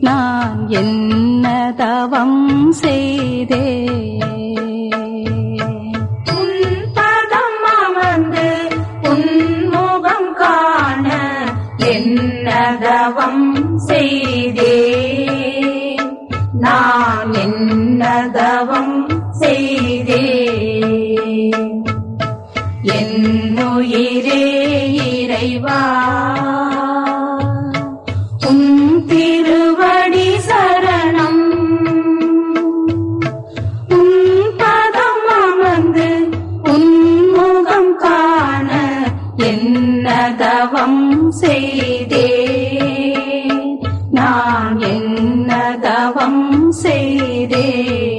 நான் என்ன தவம் செய்தே உன் பதம் அமர்ந்து உன்முகம் காண என்னதவம் செய்தே நான் என்னதவம் செய்தே என்னுயிரே இறைவா உன் திருவடி சரணம் உன் பதம் அமர்ந்து உன் முகம் காண என்ன தவம் செய்தே நான் என்ன தவம் செய்தே